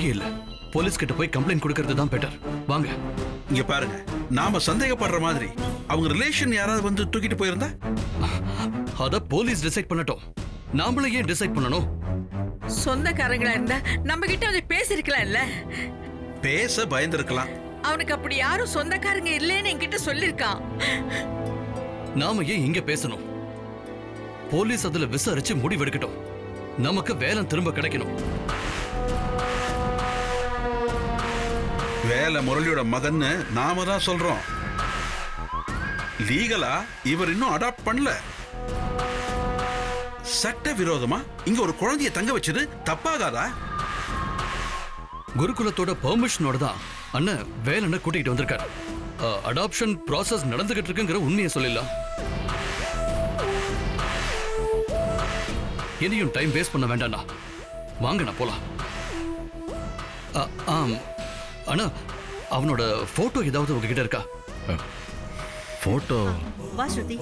வழியே இல்ல போலீஸ் கிட்ட போய் கம்ப்ளைண்ட் கொடுக்கறது தான் பெட்டர் வாங்க இங்க பாருங்க நாம சந்தேகப்படுற மாதிரி அவங்க ரிலேஷன் யாராவது வந்து தூக்கிட்டு போயிருந்தா அத போலீஸ் டிசைட் பண்ணட்டும் நாமளே ஏன் டிசைட் பண்ணணும் சொந்தக்காரங்களா இருந்தா நம்ம கிட்ட வந்து பேசிருக்கலாம்ல பேச பயந்திருக்கலாம் அவனுக்கு அப்படி யாரும் சொந்தக்காரங்க இல்லைன்னு என்கிட்ட சொல்லிருக்கான் நாம ஏன் இங்க பேசணும் போலீஸ் அதுல விசாரிச்சு முடிவெடுக்கட்டும் நமக்கு வேலை திரும்ப கிடைக்கணும் வேலை முரளியோட மகன்னு நாம தான் சொல்றோம் லீகலா இவர் இன்னும் அடாப்ட் பண்ணல சட்ட விரோதமா இங்க ஒரு குழந்தைய தங்க வச்சது தப்பாகாதா குருகுலத்தோட பெர்மிஷனோட தான் அண்ணன் வேலனை கூட்டிகிட்டு வந்திருக்காரு அடாப்ஷன் ப்ராசஸ் நடந்துகிட்டு இருக்குங்கிற உண்மையை சொல்லிடலாம் இனியும் டைம் வேஸ்ட் பண்ண வேண்டாம்ண்ணா வாங்கண்ணா போலாம் அ, ஆம் அண்ணா அவனோட போட்டோ ஏதாவது உங்ககிட்ட இருக்கா போட்டோ வா ஸ்ருதி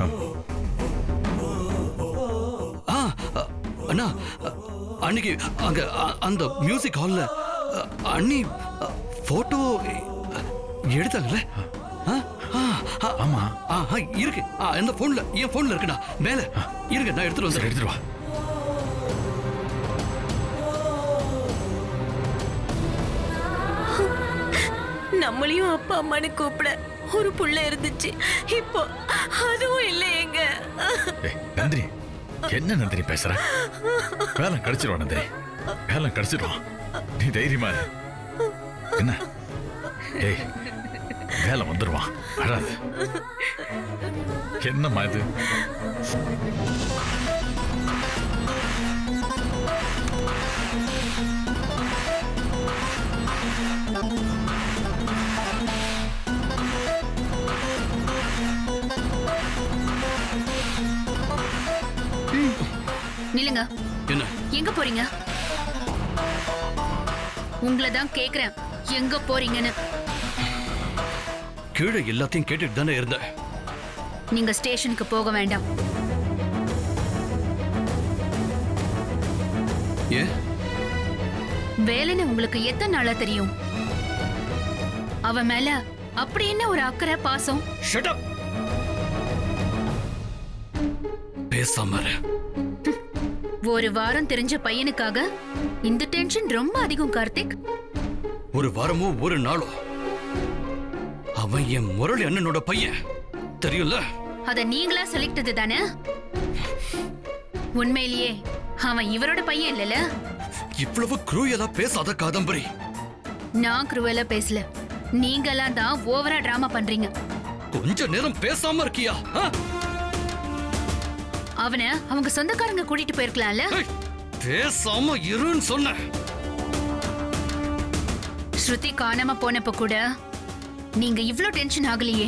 ஆ அ, அண்ணா அ, அன்னைக்கு அங்க அ- அந்த மியூசிக் ஹால்ல அ, அண்ணி போட்டோ எடுத்தாங்கல்ல ஆ, ஆ, ஆ, ஆமா ஆ, ஆ, இருக்கு ஆ, இந்த போன்ல என் போன்ல இருக்குண்ணா மேல இருங்க நான் எடுத்துட்டு சரி வந்துடுறேன் எடுத்துட்டு வா நம்மளையும் அப்பா அம்மான்னு கூப்பிட ஒரு புள்ள இருந்துச்சு இப்போ அதுவும் இல்லை எங்க ஏய், நந்தினி என்ன நந்தினி பேசுற வேலை கிடைச்சிருவா நந்தினி வேலை கிடைச்சிருவான் நீ தைரியமா இரு. என்ன ஏய் வேலை வந்துருவான் அழாது என்னம்மா இது நில்லுங்க என்ன எங்க போறீங்க உங்களை தான் கேக்குறேன் எங்க போறீங்கன்னு கீழே எல்லாத்தையும் கேட்டுட்டு தானே இருந்தேன் நீங்க ஸ்டேஷனுக்கு போக வேண்டாம் ஏன் வேலைன்னு உங்களுக்கு எத்தனை நாளா தெரியும் அவ மேல அப்படி என்ன ஒரு அக்கறை பாசம் ஷட் அப் பேசாம இரு. ஒரு வாரம் தெரிஞ்ச பையனுக்காக இந்த டென்ஷன் ரொம்ப அதிகம் கார்த்திக் ஒரு வாரமோ ஒரு நாளோ அவன் என் முரளி அண்ணனோட பையன் தெரியும்ல அத நீங்களா சொல்லிக்கிட்டது தானே உண்மையிலேயே அவன் இவரோட பையன் இல்லல இவ்வளவு குரூயலா பேசாத காதம்பரி நான் குருவலா பேசல நீங்கெல்லாம் தான் ஓவரா டிராமா பண்றீங்க கொஞ்ச நேரம் பேசாம இருக்கியா ஆ? அவனை அவங்க சொந்தக்காரங்க கூட்டிட்டு போயிருக்கலாம்ல ஏய், பேசாம இருன்னு சொன்ன ஸ்ருதி காணாம போனப்ப கூட நீங்க இவ்ளோ டென்ஷன் ஆகலையே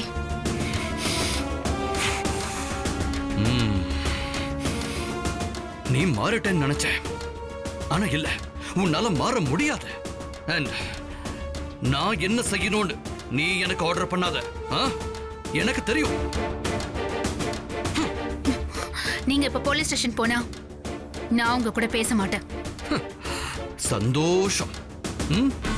நீ மாறிட்டேன்னு நினைச்சேன் ஆனா இல்ல உன்னால மாற முடியாது And நான் என்ன செய்யணும்னு நீ எனக்கு ஆர்டர் பண்ணாத ஆ? எனக்கு தெரியும் நீங்க இப்ப போலீஸ் ஸ்டேஷன் போனா நான் உங்க கூட பேச மாட்டேன் சந்தோஷம் ம்